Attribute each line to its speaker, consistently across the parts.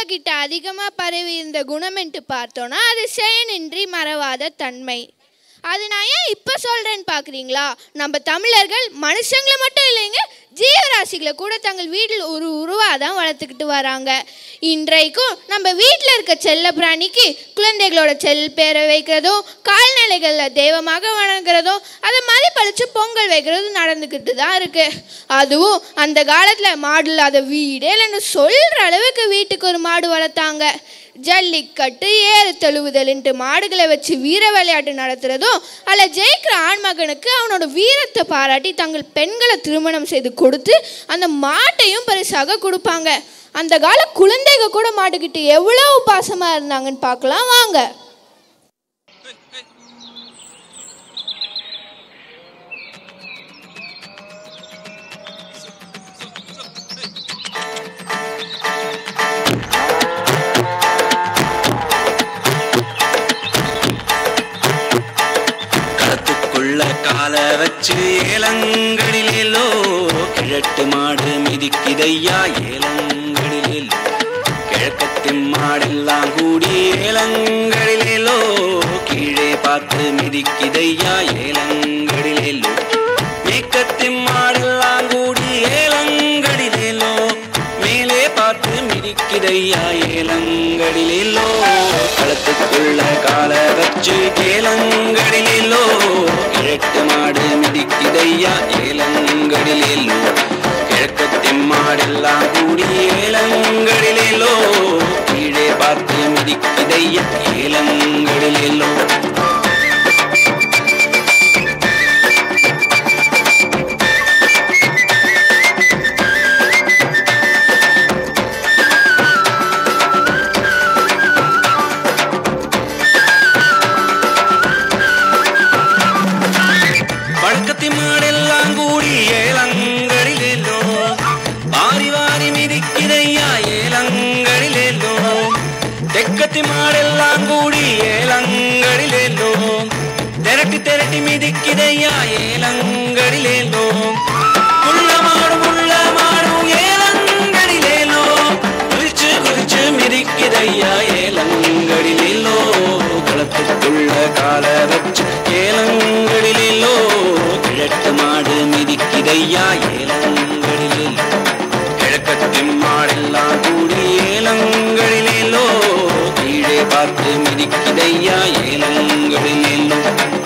Speaker 1: கிட்ட அதிகமாக பரவி இருந்த குணமென்ட்டு பார்த்தோன்னா அது செயனின்றி மறவாத தன்மை அது நான் ஏன் இப்போ சொல்கிறேன்னு பார்க்குறீங்களா நம்ம தமிழர்கள் மனுஷங்களை மட்டும் இல்லைங்க ஜீவராசிகளை கூட தங்கள் வீட்டில் ஒரு உருவாக தான் வளர்த்துக்கிட்டு வராங்க இன்றைக்கும் நம்ம வீட்டில் இருக்க செல்ல பிராணிக்கு குழந்தைகளோட செல் பேரை வைக்கிறதும் கால்நடைகளில் தெய்வமாக வணங்குறதும் அதை மதிப்பளித்து பொங்கல் வைக்கிறதும் நடந்துக்கிட்டு தான் இருக்குது அதுவும் அந்த காலத்தில் மாடு இல்லாத வீடே இல்லைன்னு சொல்கிற அளவுக்கு வீட்டுக்கு ஒரு மாடு வளர்த்தாங்க ஜல்லிக்கட்டு ஏறு தழுவுதல்ன்ட்டு மாடுகளை வச்சு வீர விளையாட்டு நடத்துறதும் அதில் ஜெயிக்கிற ஆண்மகனுக்கு அவனோட வீரத்தை பாராட்டி தங்கள் பெண்களை திருமணம் செய்து கொடுத்து அந்த மாட்டையும் பரிசாக கொடுப்பாங்க அந்த கால குழந்தைங்க கூட மாட்டுக்கிட்டு எவ்வளவு பாசமாக இருந்தாங்கன்னு பார்க்கலாம் வாங்க
Speaker 2: களத்துக்குள்ள கால வச்சு ஏலங்களிலேலோ கிழட்டு மாடு மிதிக்குதையா ஏலங்களிலேலோ கிழக்கத்தின் மாடெல்லாம் கூடி ஏலங்களிலேலோ கீழே பார்த்து மிதிக்குதையா ஏலங்களிலேலோ மேற்கத்தின் மாடெல்லாம் கூடி ஏலங்களிலேலோ மேலே பார்த்து மிதிக்குதையா ஏலங்களிலேலோ களத்துக்குள்ள கால வச்சு ஏலங்களிலேலோ கிழக்கு மாடு மிதிக்குதையா ஏலங்களிலேலோ கிழக்கத்தின் மாடெல்லாம் கூடி ஏலங்களிலேலோ கீழே பார்த்து மிதிக்குதையா ஏலங்களிலேலோ வழக்கத்தி மாடெல்லாம் கூடி ஏலங்களிலேலோ வாரி வாரி மிதிக்கிறையா ஏலங்களிலேலோ தெக்கத்தி மாடெல்லாம் கூடி ஏலங்களிலேலோ திரட்டி திரட்டி மிதிக்கிறையா ஏலங்களிலேலோ உள்ள மாடும் உள்ள மாடும் ஏலங்களிலேலோ குதிச்சு குதிச்சு மிதிக்கிறையா ஏலங்களிலேலோ களத்துக்குள்ள கால வச்சு ஏலங்களிலேலோ கிழக்கு மாடு மிதிக்கிறையா ஏலங்களிலேலோ கிழக்கத்தின் மாடெல்லாம் கூடி ஏலங்களிலேலோ கீழே பார்த்து மிதிக்கிறையா ஏலங்களிலேலோ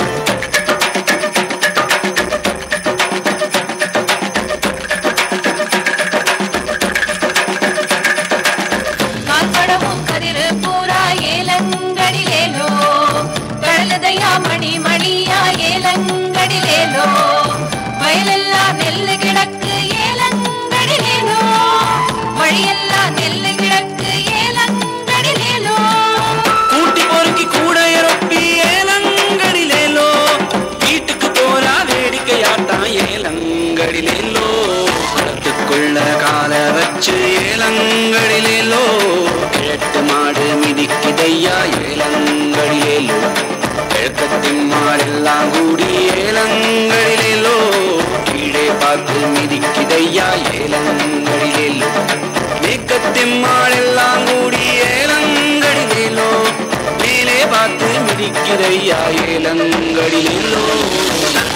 Speaker 3: மார்படமும் கதிரு பூரா ஏலங்களிலேலோ கழலதையா மணி மணியா ஏலங்களிலேலோ வயலெல்லாம் நெல்லு கிடக்கு ஏலங்களிலேலோ வழியெல்லாம் நெல்லு கிடக்கு ஏலங்களிலேலோ
Speaker 2: கூட்டி பொறுக்கி கூட இறப்பி ஏலங்களிலேலோ வீட்டுக்கு போறா வேடிக்கையாட்டான் ஏலங்களிலேலோ குளத்துக்குள்ள கால வச்சு ஏலங்களிலேலோ கிழட்டு மாடு மிதிக்குதையா ஏலங்களிலேலோ கிழக்கத்தின் மாடெல்லாம் கூடி ஏலங்களிலேலோ கீழே பார்த்து மிதிக்குதையா ஏலங்களிலேலோ மேற்கத்தின் மாடெல்லாம் கூடி ஏலங்களிலேலோ மேலே பார்த்து மிதிக்கிறையா ஏலங்களிலேலோ